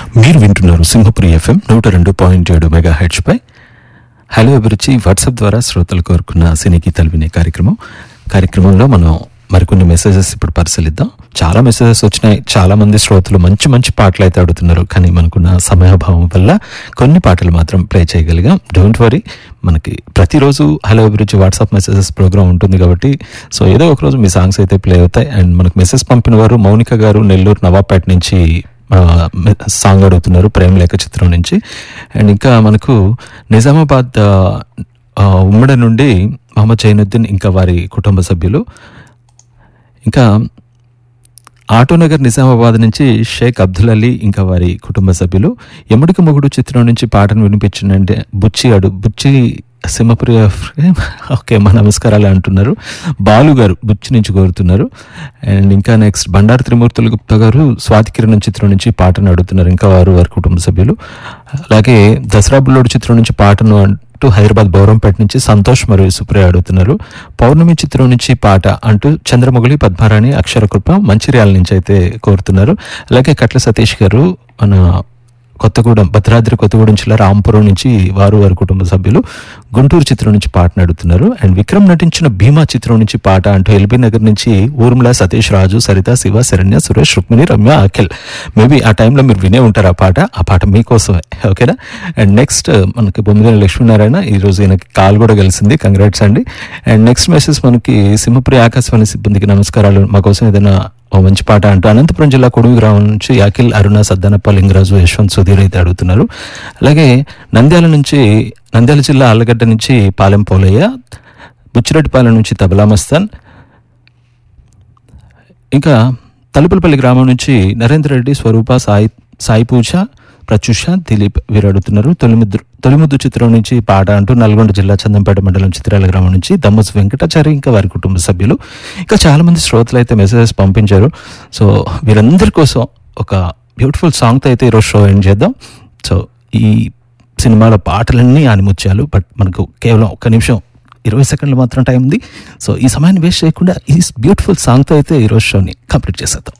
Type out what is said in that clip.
మీరు వింటున్నారు సింహపురి ఎఫ్ఎం నూట రెండు పాయింట్ ఏడు మెగా హెడ్స్ పై హలో అభిరుచి వాట్సాప్ ద్వారా శ్రోతలు కోరుకున్న సినీ గీతాలు వినే కార్యక్రమం కార్యక్రమంలో మనం మరికొన్ని మెసేజెస్ ఇప్పుడు పరిశీలిద్దాం చాలా మెసేజెస్ వచ్చినాయి చాలా మంది శ్రోతలు మంచి మంచి పాటలు అయితే అడుగుతున్నారు కానీ మనకున్న సమయాభావం వల్ల కొన్ని పాటలు మాత్రం ప్లే చేయగలిగాం డోంట్ వరీ మనకి ప్రతిరోజు హలో అభిరుచి వాట్సాప్ మెసేజెస్ ప్రోగ్రామ్ ఉంటుంది కాబట్టి సో ఏదో ఒక రోజు మీ సాంగ్స్ అయితే ప్లే అవుతాయి అండ్ మనకు మెసేజ్ పంపిన వారు మౌనిక గారు నెల్లూరు నవాపేట నుంచి ఆ, మె- సాంగ్ అడుగుతున్నారు ప్రేమ లేఖ చిత్రం నుంచి అండ్ ఇంకా మనకు నిజామాబాద్ ఆ, ఆ, ఉమ్మడి నుండి మహమ్మద్ జైనుద్దీన్ ఇంకా వారి కుటుంబ సభ్యులు ఇంకా ఆటోనగర్ నిజామాబాద్ నుంచి షేక్ అబ్దుల్ అలీ ఇంకా వారి కుటుంబ సభ్యులు ఎముడికి మొగుడు చిత్రం నుంచి పాటను వినిపించిందంటే బుచ్చి అడు బుచ్చి సింహప్రియ ఓకే మా నమస్కారాలు అంటున్నారు బాలు గారు బుచ్చి నుంచి కోరుతున్నారు అండ్ ఇంకా నెక్స్ట్ బండారు త్రిమూర్తుల గుప్తా గారు స్వాతి కిరణం చిత్రం నుంచి పాటను అడుగుతున్నారు ఇంకా వారు వారి కుటుంబ సభ్యులు అలాగే దసరా బుల్లోడు చిత్రం నుంచి పాటను అంటూ హైదరాబాద్ బౌరంపేట నుంచి సంతోష్ మరియు సుప్రియ అడుగుతున్నారు పౌర్ణమి చిత్రం నుంచి పాట అంటూ చంద్రముగిలి పద్మారాణి అక్షరకృప మంచిర్యాల నుంచి అయితే కోరుతున్నారు అలాగే కట్ల సతీష్ గారు మన కొత్తగూడెం భద్రాద్రి కొత్తగూడెం జిల్లా రాంపురం నుంచి వారు వారి కుటుంబ సభ్యులు గుంటూరు చిత్రం నుంచి పాట నడుతున్నారు అండ్ విక్రమ్ నటించిన భీమా చిత్రం నుంచి పాట అంటూ ఎల్బీ నగర్ నుంచి ఊర్మిళ సతీష్ రాజు సరిత శివ శరణ్య సురేష్ రుక్మిణి రమ్య అఖిల్ మేబీ ఆ టైంలో మీరు వినే ఉంటారు ఆ పాట ఆ పాట మీకోసమే ఓకేనా అండ్ నెక్స్ట్ మనకి బొమ్మిదేని లక్ష్మీనారాయణ ఈ రోజు ఈయనకి కాల్ కూడా కలిసింది కంగ్రాట్స్ అండి అండ్ నెక్స్ట్ మెసేజ్ మనకి సింహపురి ఆకాశవాణి సిబ్బందికి నమస్కారాలు మా కోసం ఏదైనా ఓ మంచి పాట అంటూ అనంతపురం జిల్లా కొడుగు గ్రామం నుంచి అఖిల్ అరుణ సద్దనప్ప లింగరాజు యశ్వంత్ సుధీర్ అయితే అడుగుతున్నారు అలాగే నంద్యాల నుంచి నంద్యాల జిల్లా ఆళ్ళగడ్డ నుంచి పాలెం పోలయ్య బుచ్చిరెడ్డిపాలెం నుంచి తబలా మస్తాన్ ఇంకా తలుపులపల్లి గ్రామం నుంచి నరేంద్ర రెడ్డి స్వరూప సాయి సాయి పూజ ప్రత్యుష దిలీప్ వీరు అడుగుతున్నారు తొలిముద్దు తొలిముద్దు చిత్రం నుంచి పాట అంటూ నల్గొండ జిల్లా చందంపేట మండలం చిత్రాల గ్రామం నుంచి దమ్మస్ వెంకటాచారి ఇంకా వారి కుటుంబ సభ్యులు ఇంకా చాలా మంది శ్రోతలు అయితే మెసేజెస్ పంపించారు సో వీరందరి కోసం ఒక బ్యూటిఫుల్ సాంగ్తో అయితే ఈరోజు షో ఎండ్ చేద్దాం సో ఈ సినిమాలో పాటలన్నీ ఆనిముత్యాలు బట్ మనకు కేవలం ఒక్క నిమిషం ఇరవై సెకండ్లు మాత్రం టైం ఉంది సో ఈ సమయాన్ని వేస్ట్ చేయకుండా ఈ బ్యూటిఫుల్ సాంగ్తో అయితే ఈరోజు షోని కంప్లీట్ చేసేద్దాం